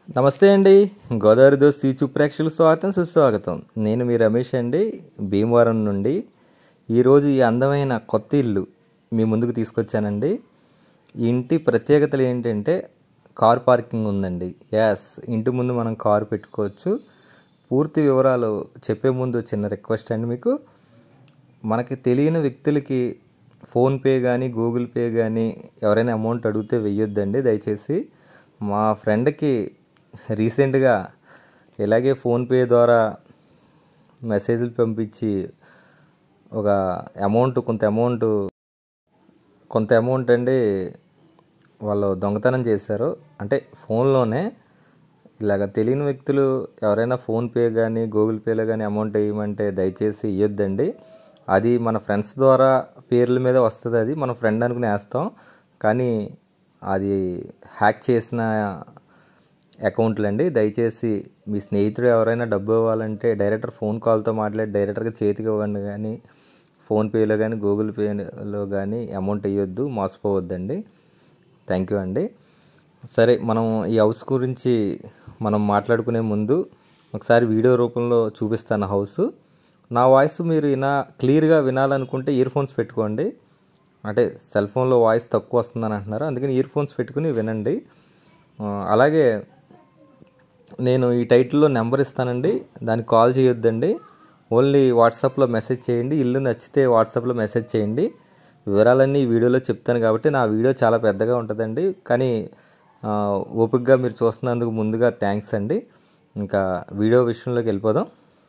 నమస్తే అండి గోదావరి దోస్త్ యూట్యూబ్ ప్రేక్షకులు స్వాగతం సుస్వాగతం నేను మీ రమేష్ అండి భీమవరం నుండి ఈరోజు ఈ అందమైన కొత్త ఇల్లు మీ ముందుకు తీసుకొచ్చానండి ఈ ఇంటి ప్రత్యేకతలు ఏంటంటే కార్ పార్కింగ్ ఉందండి యాస్ ఇంటి ముందు మనం కారు పెట్టుకోవచ్చు పూర్తి వివరాలు చెప్పే ముందు చిన్న రిక్వెస్ట్ అండి మీకు మనకి తెలియని వ్యక్తులకి ఫోన్పే కానీ గూగుల్ పే కానీ ఎవరైనా అమౌంట్ అడిగితే వెయ్యొద్దండి దయచేసి మా ఫ్రెండ్కి రీసెంట్గా ఇలాగే ఫోన్పే ద్వారా మెసేజ్లు పంపించి ఒక అమౌంట్ కొంత అమౌంట్ కొంత అమౌంట్ అండి వాళ్ళు దొంగతనం చేశారు అంటే ఫోన్లోనే ఇలాగ తెలియని వ్యక్తులు ఎవరైనా ఫోన్పే కానీ గూగుల్ పేలో కానీ అమౌంట్ వేయమంటే దయచేసి ఇవ్వద్దండి అది మన ఫ్రెండ్స్ ద్వారా పేర్ల మీద వస్తుంది అది మన ఫ్రెండ్ అనుకుని వేస్తాం కానీ అది హ్యాక్ చేసిన అకౌంట్లు అండి దయచేసి మీ స్నేహితుడు ఎవరైనా డబ్బు ఇవ్వాలంటే డైరెక్టర్ ఫోన్ కాల్తో మాట్లాడి డైరెక్టర్గా చేతికి ఇవ్వండి కానీ ఫోన్పేలో కానీ గూగుల్ పేలో కానీ అమౌంట్ వేయొద్దు మోసపోవద్దండి థ్యాంక్ యూ అండి సరే మనం ఈ హౌస్ గురించి మనం మాట్లాడుకునే ముందు ఒకసారి వీడియో రూపంలో చూపిస్తాను హౌస్ నా వాయిస్ మీరు వినా క్లియర్గా వినాలనుకుంటే ఇయర్ ఫోన్స్ పెట్టుకోండి అంటే సెల్ ఫోన్లో వాయిస్ తక్కువ వస్తుందని అంటున్నారు అందుకని ఇయర్ ఫోన్స్ పెట్టుకుని వినండి ఆ, అలాగే నేను ఈ టైటిల్లో నెంబర్ ఇస్తానండి దానికి కాల్ చేయొద్దండి ఓన్లీ వాట్సాప్లో మెసేజ్ చేయండి ఇల్లు నచ్చితే వాట్సాప్లో మెసేజ్ చేయండి వివరాలన్నీ ఈ వీడియోలో చెప్తాను కాబట్టి నా వీడియో చాలా పెద్దగా ఉంటుందండి కానీ ఆ, ఓపికగా మీరు చూస్తున్నందుకు ముందుగా థ్యాంక్స్ అండి ఇంకా వీడియో విషయంలోకి వెళ్ళిపోదాం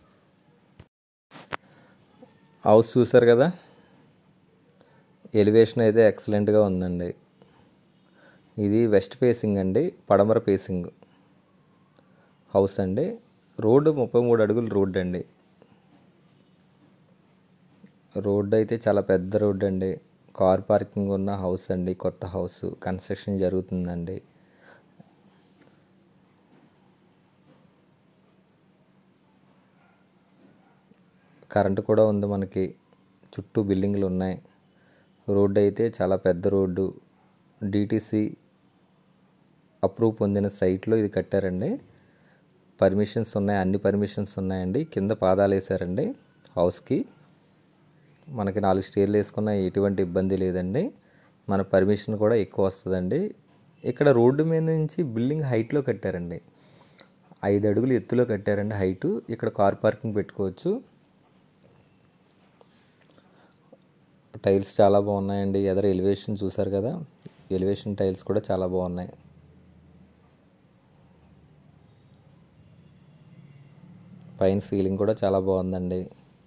హౌస్ చూసారు కదా ఎలివేషన్ అయితే ఎక్సలెంట్గా ఉందండి ఇది వెస్ట్ ఫేసింగ్ అండి పడమర ఫేసింగ్ హౌస్ అండి రోడ్డు ముప్పై మూడు అడుగుల రోడ్ అండి రోడ్డు అయితే చాలా పెద్ద రోడ్డు అండి కార్ పార్కింగ్ ఉన్న హౌస్ అండి కొత్త హౌస్ కన్స్ట్రక్షన్ జరుగుతుందండి కరెంటు కూడా ఉంది మనకి చుట్టూ బిల్డింగ్లు ఉన్నాయి రోడ్డు అయితే చాలా పెద్ద రోడ్డు డిటిసి అప్రూవ్ పొందిన సైట్లో ఇది కట్టారండి పర్మిషన్స్ ఉన్నాయి అన్ని పర్మిషన్స్ ఉన్నాయండి కింద పాదాలు వేసారండి హౌస్కి మనకి నాలుగు స్టేర్లు వేసుకున్న ఎటువంటి ఇబ్బంది లేదండి మన పర్మిషన్ కూడా ఎక్కువ వస్తుందండి ఇక్కడ రోడ్డు మీద నుంచి బిల్డింగ్ హైట్లో కట్టారండి ఐదు అడుగులు ఎత్తులో కట్టారండి హైటు ఇక్కడ కార్ పార్కింగ్ పెట్టుకోవచ్చు టైల్స్ చాలా బాగున్నాయండి ఎదర ఎలివేషన్ చూసారు కదా ఎలివేషన్ టైల్స్ కూడా చాలా బాగున్నాయి పైన సీలింగ్ కూడా చాలా బాగుందండి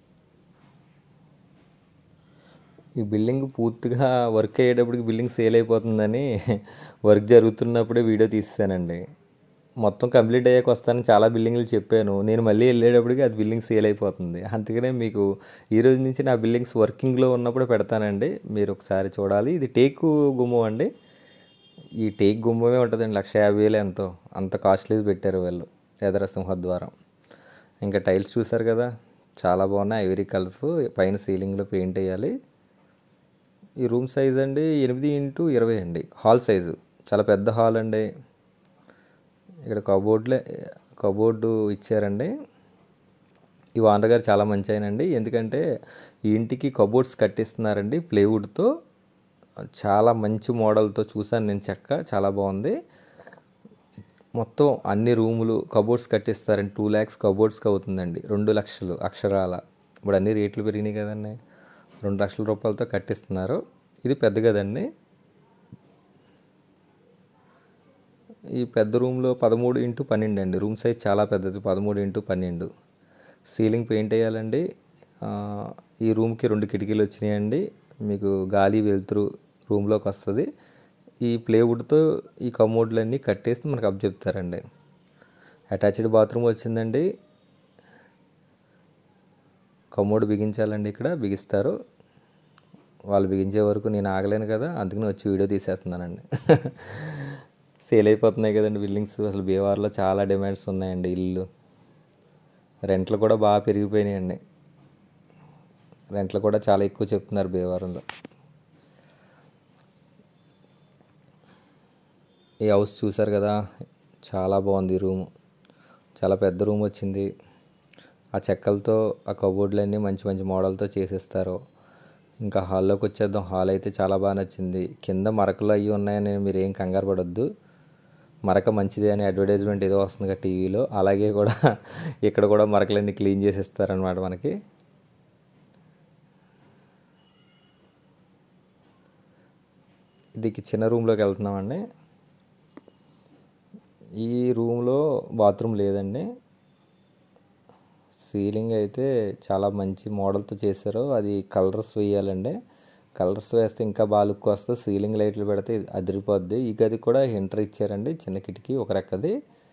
ఈ బిల్డింగ్ పూర్తిగా వర్క్ అయ్యేటప్పటికి బిల్డింగ్ సేల్ అయిపోతుందని వర్క్ జరుగుతున్నప్పుడే వీడియో తీసానండి మొత్తం కంప్లీట్ అయ్యాక వస్తానని చాలా బిల్డింగ్లు చెప్పాను నేను మళ్ళీ వెళ్ళేటప్పటికి అది బిల్డింగ్ సేల్ అయిపోతుంది అందుకనే మీకు ఈ రోజు నుంచి నా బిల్డింగ్స్ వర్కింగ్లో ఉన్నప్పుడు పెడతానండి మీరు ఒకసారి చూడాలి ఇది టేకు గుమ్మం అండి ఈ టేక్ గుమ్మమే ఉంటుందండి లక్ష యాభై వేలు ఎంతో అంత కాస్ట్లీ పెట్టారు వాళ్ళు ఎదర సింహద్వారం ఇంకా టైల్స్ చూసారు కదా చాలా బాగున్నాయి ఐవరీ కలర్స్ పైన సీలింగ్లో పెయింట్ వేయాలి ఈ రూమ్ సైజ్ అండి ఎనిమిది ఇంటూ ఇరవై అండి హాల్ సైజు చాలా పెద్ద హాల్ అండి ఇక్కడ కబోర్డ్లే కబోర్డు ఇచ్చారండి ఈ వాండర్ గారు చాలా మంచి ఆయనండి ఎందుకంటే ఈ ఇంటికి కబోర్డ్స్ కట్టిస్తున్నారండి ప్లేవుడ్తో చాలా మంచి మోడల్తో చూసాను నేను చెక్క చాలా బాగుంది మొత్తం అన్ని రూములు కబోర్డ్స్ కట్టిస్తారండి టూ ల్యాక్స్ కబోర్డ్స్కి అవుతుందండి రెండు లక్షలు అక్షరాల ఇప్పుడు అన్ని రేట్లు పెరిగినాయి కదండి రెండు లక్షల రూపాయలతో కట్టిస్తున్నారు ఇది పెద్ద కదండి ఈ పెద్ద రూమ్లో పదమూడు ఇంటూ పన్నెండు అండి రూమ్ సైజ్ చాలా పెద్దది పదమూడు ఇంటూ పన్నెండు సీలింగ్ పెయింట్ వేయాలండి ఆ, ఈ రూమ్కి రెండు కిటికీలు వచ్చినాయండి మీకు గాలి వెలుతురు రూమ్లోకి వస్తుంది ఈ ప్లేవుడ్తో ఈ కమోడ్లన్నీ కట్టేసి మనకు అప్ చెప్తారండి అటాచ్డ్ బాత్రూమ్ వచ్చిందండి కమోడ్ బిగించాలండి ఇక్కడ బిగిస్తారు వాళ్ళు బిగించే వరకు నేను ఆగలేను కదా అందుకని వచ్చి వీడియో తీసేస్తున్నానండి సేల్ అయిపోతున్నాయి కదండి బిల్డింగ్స్ అసలు బీహార్లో చాలా డిమాండ్స్ ఉన్నాయండి ఇల్లు రెంట్లు కూడా బాగా పెరిగిపోయినాయండి రెంట్లు కూడా చాలా ఎక్కువ చెప్తున్నారు భీమవరంలో ఈ హౌస్ చూసారు కదా చాలా బాగుంది ఈ రూము చాలా పెద్ద రూమ్ వచ్చింది ఆ చెక్కలతో ఆ కబోర్డ్లన్నీ మంచి మంచి మోడల్తో చేసేస్తారు ఇంకా హాల్లోకి వచ్చేద్దాం హాల్ అయితే చాలా బాగా నచ్చింది కింద మరకలు అవి ఉన్నాయని మీరు ఏం కంగారు పడొద్దు మరక మంచిదే అని అడ్వర్టైజ్మెంట్ ఏదో వస్తుంది కదా టీవీలో అలాగే కూడా ఇక్కడ కూడా మరకలన్నీ క్లీన్ చేసేస్తారనమాట మనకి ఇది చిన్న రూమ్లోకి వెళ్తున్నామండి ఈ రూమ్లో బాత్రూమ్ లేదండి సీలింగ్ అయితే చాలా మంచి మోడల్తో చేశారు అది కలర్స్ వేయాలండి కలర్స్ వేస్తే ఇంకా బాగా లుక్ వస్తుంది సీలింగ్ లైట్లు పెడితే అదిరిపోద్ది ఈ గది కూడా ఎంటర్ ఇచ్చారండి చిన్న కిటికీ ఒక రెక్కది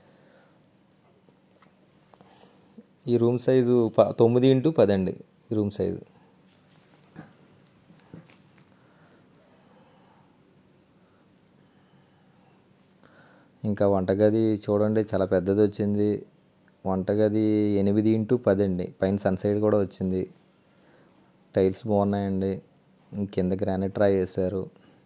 ఈ రూమ్ సైజు ప తొమ్మిది ఇంటూ పది అండి ఈ రూమ్ సైజు ఇంకా వంటగది చూడండి చాలా పెద్దది వచ్చింది వంటగది ఎనిమిది ఇంటూ పది అండి పైన సన్సైడ్ కూడా వచ్చింది టైల్స్ బాగున్నాయండి కింద గ్రానైట్ రాయి వేశారు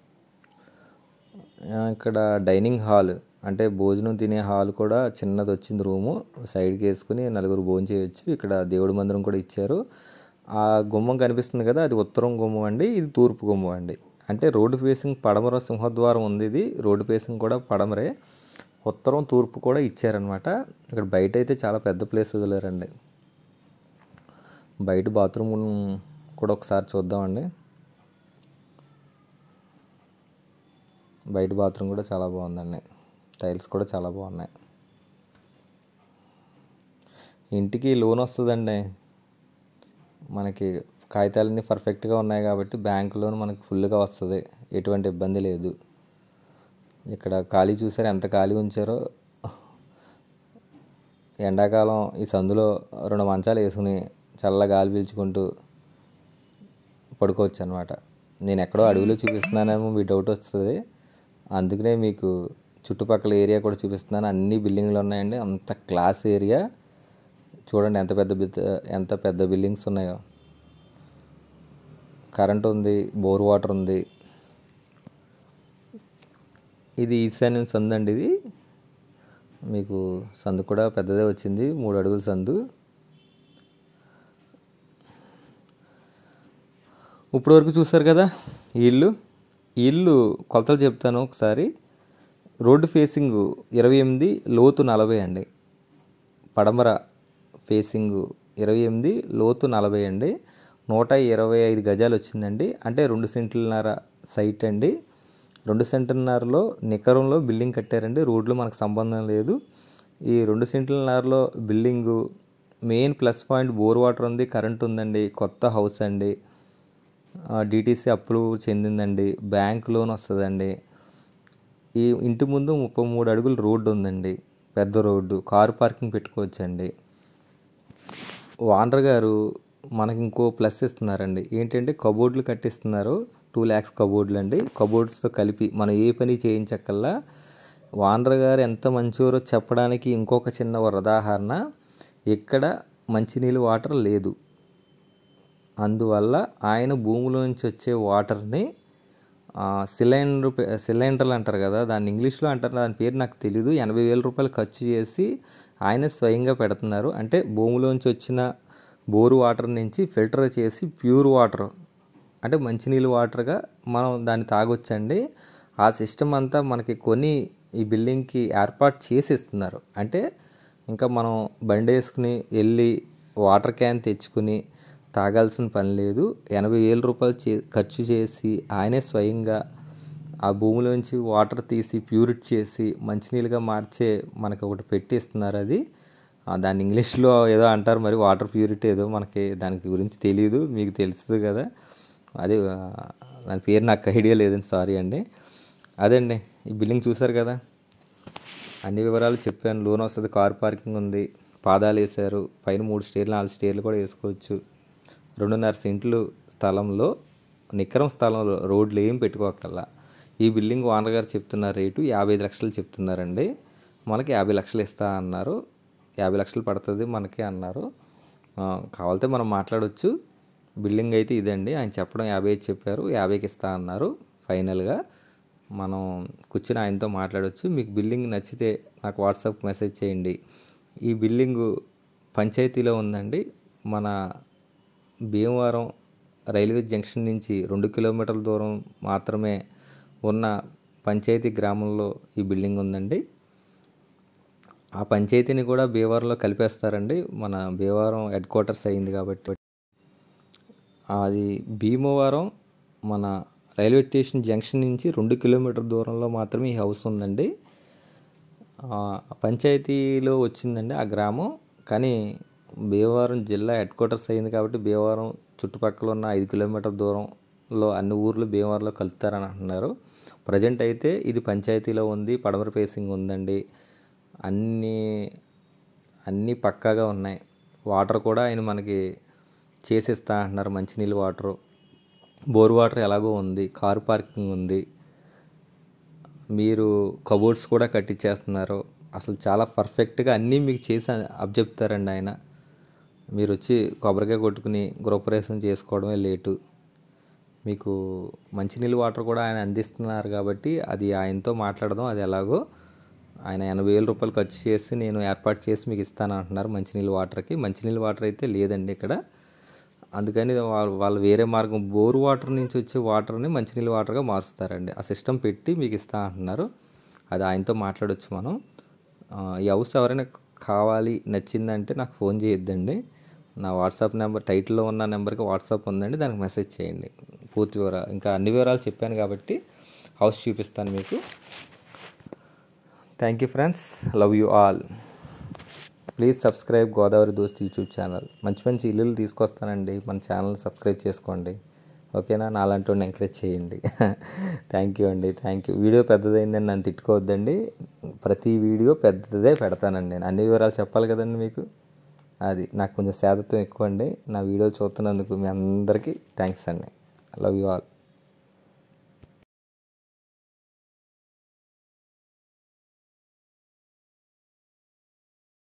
ఇక్కడ డైనింగ్ హాల్ అంటే భోజనం తినే హాల్ కూడా చిన్నది వచ్చింది రూము సైడ్కి వేసుకుని నలుగురు భోజనం చేయొచ్చు ఇక్కడ దేవుడి మందిరం కూడా ఇచ్చారు ఆ గుమ్మం కనిపిస్తుంది కదా అది ఉత్తరం గుమ్మం అండి ఇది తూర్పు గుమ్మం అండి అంటే రోడ్డు ఫేసింగ్ పడమర సింహద్వారం ఉంది ఇది రోడ్డు ఫేసింగ్ కూడా పడమరే ఉత్తరం తూర్పు కూడా ఇచ్చారనమాట ఇక్కడ బయట అయితే చాలా పెద్ద ప్లేస్ వదిలేరండి బయట బాత్రూమ్ కూడా ఒకసారి చూద్దామండి బయట బాత్రూమ్ కూడా చాలా బాగుందండి టైల్స్ కూడా చాలా బాగున్నాయి ఇంటికి లోన్ వస్తుందండి మనకి కాగితాలన్నీ పర్ఫెక్ట్గా ఉన్నాయి కాబట్టి బ్యాంక్ లోన్ మనకి ఫుల్గా వస్తుంది ఎటువంటి ఇబ్బంది లేదు ఇక్కడ ఖాళీ చూసారు ఎంత ఖాళీ ఉంచారో ఎండాకాలం ఈ సందులో రెండు మంచాలు వేసుకుని చల్ల గాలి పీల్చుకుంటూ పడుకోవచ్చు అనమాట నేను ఎక్కడో అడవిలో చూపిస్తున్నానేమో మీ డౌట్ వస్తుంది అందుకనే మీకు చుట్టుపక్కల ఏరియా కూడా చూపిస్తున్నాను అన్ని బిల్డింగ్లు ఉన్నాయండి అంత క్లాస్ ఏరియా చూడండి ఎంత పెద్ద ఎంత పెద్ద బిల్డింగ్స్ ఉన్నాయో కరెంట్ ఉంది బోర్ వాటర్ ఉంది ఇది ఈశాన్యం సందు అండి ఇది మీకు సందు కూడా పెద్దదే వచ్చింది మూడు అడుగుల సందు ఇప్పుడు వరకు చూసారు కదా ఈ ఇల్లు ఈ ఇల్లు కొలతలు చెప్తాను ఒకసారి రోడ్డు ఫేసింగ్ ఇరవై ఎనిమిది లోతు నలభై అండి పడమర ఫేసింగ్ ఇరవై ఎనిమిది లోతు నలభై అండి నూట ఇరవై ఐదు గజాలు వచ్చిందండి అంటే రెండు సెంట్లన్నర సైట్ అండి రెండు సెంట్లన్నరలో నికరంలో బిల్డింగ్ కట్టారండి రోడ్లు మనకు సంబంధం లేదు ఈ రెండు సెంట్లన్నరలో building main plus point bore water ఉంది కరెంట్ ఉందండి కొత్త హౌస్ అండి డిటీసీ అప్రూవ్ చెందిందండి బ్యాంక్ లోన్ వస్తుందండి ఈ ఇంటి ముందు ముప్పై మూడు అడుగులు రోడ్డు ఉందండి పెద్ద రోడ్డు కారు పార్కింగ్ పెట్టుకోవచ్చండి వానర్ గారు మనకి ఇంకో ప్లస్ ఇస్తున్నారండి ఏంటంటే కబోర్డ్లు కట్టిస్తున్నారు టూ ల్యాక్స్ కబోర్డ్లు అండి కబోర్డ్స్తో కలిపి మనం ఏ పని చేయించక్కల్లా వానర్ గారు ఎంత మంచివారో చెప్పడానికి ఇంకొక చిన్న ఉదాహరణ ఇక్కడ మంచినీళ్ళు వాటర్ లేదు అందువల్ల ఆయన భూమిలోంచి వచ్చే వాటర్ని సిలిండర్ సిలిండర్లు అంటారు కదా దాన్ని ఇంగ్లీష్లో అంటారు దాని పేరు నాకు తెలీదు ఎనభై వేల రూపాయలు ఖర్చు చేసి ఆయన స్వయంగా పెడుతున్నారు అంటే భూమిలోంచి వచ్చిన బోరు వాటర్ నుంచి ఫిల్టర్ చేసి ప్యూర్ వాటర్ అంటే మంచినీళ్ళు వాటర్గా మనం దాన్ని తాగొచ్చండి ఆ సిస్టమ్ అంతా మనకి కొని ఈ బిల్డింగ్కి ఏర్పాటు చేసి ఇస్తున్నారు అంటే ఇంకా మనం బండి వేసుకుని వెళ్ళి వాటర్ క్యాన్ తెచ్చుకుని తాగాల్సిన పని లేదు ఎనభై వేల రూపాయలు చే ఖర్చు చేసి ఆయనే స్వయంగా ఆ భూమిలోంచి వాటర్ తీసి ప్యూరిట్ చేసి మంచినీళ్ళుగా మార్చే మనకు ఒకటి పెట్టిస్తున్నారు అది దాన్ని ఇంగ్లీష్లో ఏదో అంటారు మరి వాటర్ ప్యూరిటీ ఏదో మనకి దానికి గురించి తెలియదు మీకు తెలుస్తుంది కదా అది దాని పేరు నాకు ఐడియా లేదండి సారీ అండి అదండి ఈ బిల్డింగ్ చూసారు కదా అన్ని వివరాలు చెప్పాను లోన్ వస్తుంది కార్ పార్కింగ్ ఉంది పాదాలు వేశారు పైన మూడు స్టేర్లు నాలుగు స్టేర్లు కూడా వేసుకోవచ్చు రెండున్నర సెంట్లు స్థలంలో నికరం స్థలంలో రోడ్లు ఏం పెట్టుకోకల్లా ఈ బిల్డింగ్ ఓనర్ గారు చెప్తున్న రేటు యాభై ఐదు లక్షలు చెప్తున్నారండి మనకి యాభై లక్షలు ఇస్తా అన్నారు యాభై లక్షలు పడుతుంది మనకి అన్నారు కావాలితే మనం మాట్లాడవచ్చు బిల్డింగ్ అయితే ఇదండి ఆయన చెప్పడం యాభై చెప్పారు యాభైకి ఇస్తా అన్నారు ఫైనల్గా మనం కూర్చుని ఆయనతో మాట్లాడవచ్చు మీకు బిల్డింగ్ నచ్చితే నాకు వాట్సాప్ మెసేజ్ చేయండి ఈ బిల్డింగు పంచాయతీలో ఉందండి మన భీమవరం రైల్వే జంక్షన్ నుంచి రెండు కిలోమీటర్ల దూరం మాత్రమే ఉన్న పంచాయతీ గ్రామంలో ఈ బిల్డింగ్ ఉందండి ఆ పంచాయతీని కూడా భీమవరంలో కలిపేస్తారండి మన భీమవరం హెడ్ క్వార్టర్స్ అయింది కాబట్టి అది భీమవరం మన రైల్వే స్టేషన్ జంక్షన్ నుంచి రెండు కిలోమీటర్ దూరంలో మాత్రమే ఈ హౌస్ ఉందండి ఆ, పంచాయతీలో వచ్చిందండి ఆ గ్రామం కానీ భీమవరం జిల్లా హెడ్ క్వార్టర్స్ అయింది కాబట్టి భీమవరం చుట్టుపక్కల ఉన్న ఐదు కిలోమీటర్ దూరంలో అన్ని ఊర్లు భీమవరంలో కలుపుతారని అంటున్నారు ప్రజెంట్ అయితే ఇది పంచాయతీలో ఉంది పడమర ఫేసింగ్ ఉందండి అన్నీ అన్నీ పక్కాగా ఉన్నాయి వాటర్ కూడా ఆయన మనకి చేసిస్తా అంటున్నారు మంచినీళ్ళు వాటరు బోర్ వాటర్ ఎలాగో ఉంది కారు పార్కింగ్ ఉంది మీరు కబోర్డ్స్ కూడా కట్టించేస్తున్నారు అసలు చాలా పర్ఫెక్ట్గా అన్నీ మీకు చేసి అబ్జెప్తారండి ఆయన మీరు వచ్చి కొబ్బరికాయ కొట్టుకుని గృహప్రవేశం చేసుకోవడమే లేటు మీకు మంచినీళ్ళు వాటర్ కూడా ఆయన అందిస్తున్నారు కాబట్టి అది ఆయనతో మాట్లాడదాం అది ఎలాగో ఆయన ఎనభై వేల రూపాయలు ఖర్చు చేసి నేను ఏర్పాటు చేసి మీకు ఇస్తాను అంటున్నారు మంచినీళ్ళు వాటర్కి మంచినీళ్ళు వాటర్ అయితే లేదండి ఇక్కడ అందుకని వాళ్ళు వాళ్ళు వేరే మార్గం బోర్ వాటర్ నుంచి వచ్చే వాటర్ని మంచినీళ్ళ వాటర్గా మారుస్తారండి ఆ సిస్టమ్ పెట్టి మీకు ఇస్తా అంటున్నారు అది ఆయనతో మాట్లాడొచ్చు మనం ఆ, ఈ హౌస్ ఎవరైనా కావాలి నచ్చిందంటే నాకు ఫోన్ చేయొద్దండి నా వాట్సాప్ నెంబర్ టైటిల్లో ఉన్న నెంబర్కి వాట్సాప్ ఉందండి దానికి మెసేజ్ చేయండి పూర్తి వివరాలు ఇంకా అన్ని వివరాలు చెప్పాను కాబట్టి హౌస్ చూపిస్తాను మీకు thank you friends love you all please subscribe Godavari Dost YouTube channel మంచి మంచి ఇల్లులు తీసుకొస్తానండి మన ఛానల్ సబ్స్క్రైబ్ చేసుకోండి ఓకేనా నాలాంటి వాడిని ఎంకరేజ్ చేయండి థ్యాంక్ యూ అండి థ్యాంక్ యూ వీడియో పెద్దదైందని నన్ను తిట్టుకోవద్దండి ప్రతి వీడియో పెద్దదే పెడతానండి నేను అన్ని వివరాలు చెప్పాలి కదండి మీకు అది నాకు కొంచెం శాతత్వం ఎక్కువ అండి నా వీడియో చూస్తున్నందుకు మీ అందరికీ థ్యాంక్స్ అండి లవ్ యూ ఆల్